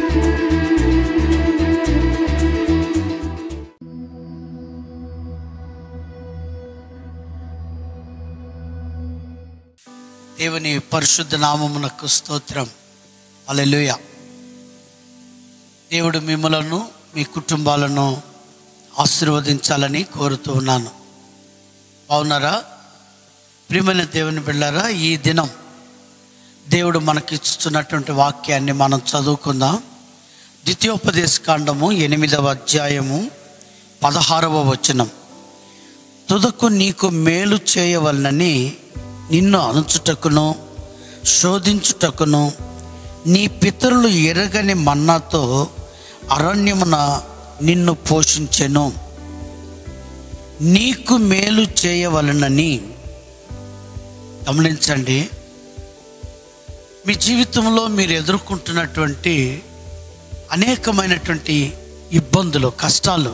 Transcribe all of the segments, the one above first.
దేవుని పరిశుద్ధ నామమునకు స్తోత్రం అలెలుయ దేవుడు మిమ్మలను మీ కుటుంబాలను ఆశీర్వదించాలని కోరుతూ ఉన్నాను అవునరా ప్రియమైన దేవుని బిళ్ళారా ఈ దినం దేవుడు మనకిస్తున్నటువంటి వాక్యాన్ని మనం చదువుకుందాం ద్వితీయోపదేశ కాండము ఎనిమిదవ అధ్యాయము పదహారవ వచనం తుదకు నీకు మేలు చేయవలనని నిన్ను అనుచుటకును శోధించుటకును నీ పితరులు ఎరగని మన్నాతో అరణ్యమున నిన్ను పోషించెను నీకు మేలు చేయవలనని గమనించండి మీ జీవితంలో మీరు ఎదుర్కొంటున్నటువంటి అనేకమైనటువంటి ఇబ్బందులు కష్టాలు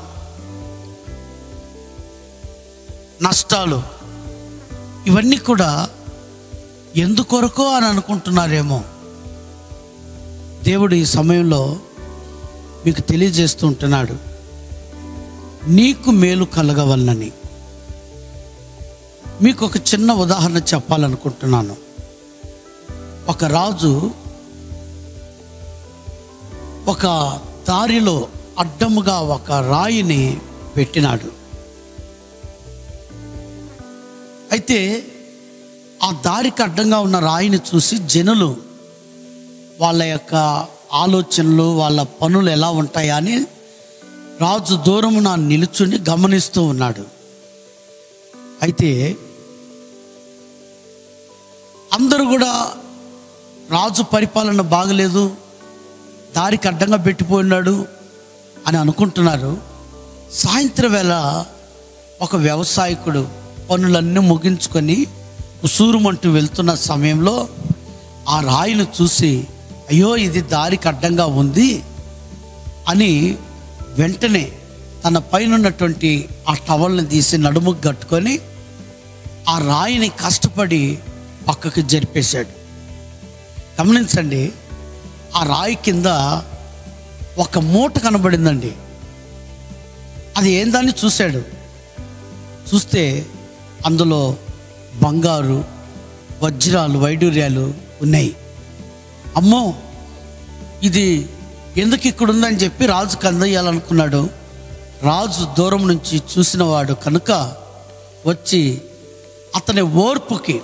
నష్టాలు ఇవన్నీ కూడా ఎందుకొరకో అని అనుకుంటున్నారేమో దేవుడు ఈ సమయంలో మీకు తెలియజేస్తూ ఉంటున్నాడు నీకు మేలు కలగవలనని మీకు ఒక చిన్న ఉదాహరణ చెప్పాలనుకుంటున్నాను ఒక రాజు ఒక దారిలో అడ్డముగా ఒక రాయిని పెట్టినాడు అయితే ఆ దారికి అడ్డంగా ఉన్న రాయిని చూసి జనులు వాళ్ళ యొక్క ఆలోచనలు వాళ్ళ పనులు ఎలా ఉంటాయా అని రాజు దూరమున నిలుచుని గమనిస్తూ ఉన్నాడు అయితే అందరూ కూడా రాజు పరిపాలన బాగలేదు దారికి అడ్డంగా పెట్టిపోయినాడు అని అనుకుంటున్నారు సాయంత్రం వేళ ఒక వ్యవసాయకుడు పనులన్నీ ముగించుకొని ఉసూరుమంటూ వెళ్తున్న సమయంలో ఆ రాయిని చూసి అయ్యో ఇది దారికి అడ్డంగా ఉంది అని వెంటనే తన పైన ఉన్నటువంటి ఆ టవల్ని తీసి నడుముకు కట్టుకొని ఆ రాయిని కష్టపడి పక్కకు జరిపేశాడు గమనించండి ఆ రాయి కింద ఒక మూట కనబడిందండి అది ఏందని చూశాడు చూస్తే అందులో బంగారు వజ్రాలు వైడూర్యాలు ఉన్నాయి అమ్మో ఇది ఎందుకు ఇక్కడ ఉందని చెప్పి రాజుకు అందయ్యాలనుకున్నాడు రాజు దూరం నుంచి చూసినవాడు కనుక వచ్చి అతని ఓర్పుకి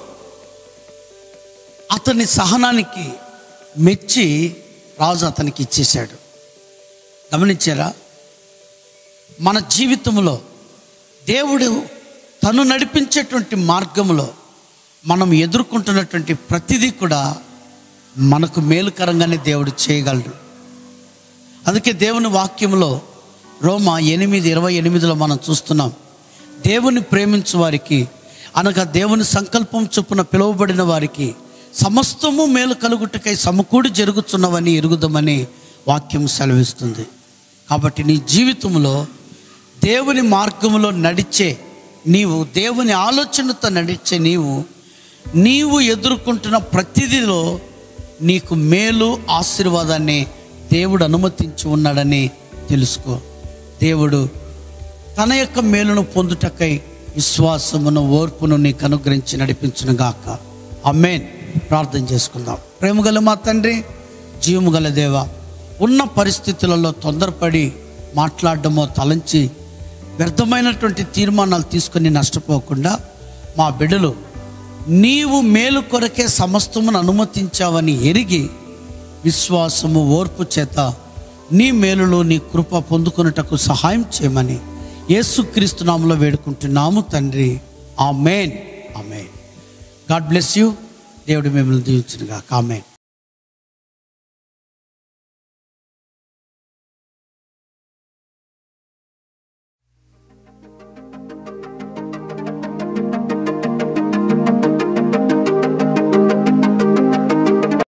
అతని సహనానికి మెచ్చి రాజు అతనికి ఇచ్చేశాడు గమనించారా మన జీవితంలో దేవుడు తను నడిపించేటువంటి మార్గంలో మనం ఎదుర్కొంటున్నటువంటి ప్రతిదీ కూడా మనకు మేలుకరంగానే దేవుడు చేయగలడు అందుకే దేవుని వాక్యంలో రోమ ఎనిమిది ఇరవై ఎనిమిదిలో మనం చూస్తున్నాం దేవుని ప్రేమించు వారికి అనగా దేవుని సంకల్పం చొప్పున పిలువబడిన వారికి సమస్తము మేలు కలుగుటకై సమకూడి జరుగుతున్నవని ఎరుగుదామని వాక్యం సెలవిస్తుంది కాబట్టి నీ జీవితంలో దేవుని మార్గంలో నడిచే నీవు దేవుని ఆలోచనతో నడిచే నీవు నీవు ఎదుర్కొంటున్న ప్రతిదిలో నీకు మేలు ఆశీర్వాదాన్ని దేవుడు అనుమతించి ఉన్నాడని తెలుసుకో దేవుడు తన యొక్క మేలును పొందుటకై విశ్వాసమును ఓర్పును నీకు అనుగ్రహించి నడిపించును గాక అమ్మేన్ ప్రార్థన చేసుకుందాం ప్రేమగల మా తండ్రి జీవము గల దేవ ఉన్న పరిస్థితులలో తొందరపడి మాట్లాడడమో తలంచి వ్యర్థమైనటువంటి తీర్మానాలు తీసుకొని నష్టపోకుండా మా బిడ్డలు నీవు మేలు కొరకే సమస్తమును అనుమతించావని ఎరిగి విశ్వాసము ఓర్పు చేత నీ మేలులో నీ కృప పొందుకున్నటకు సహాయం చేయమని యేసుక్రీస్తు నామలో వేడుకుంటున్నాము తండ్రి ఆ మేన్ ఆ మేన్ గాడ్ బ్లెస్ యూ దేవుడు మిమ్మల్ని దీవించునుగా కామెన్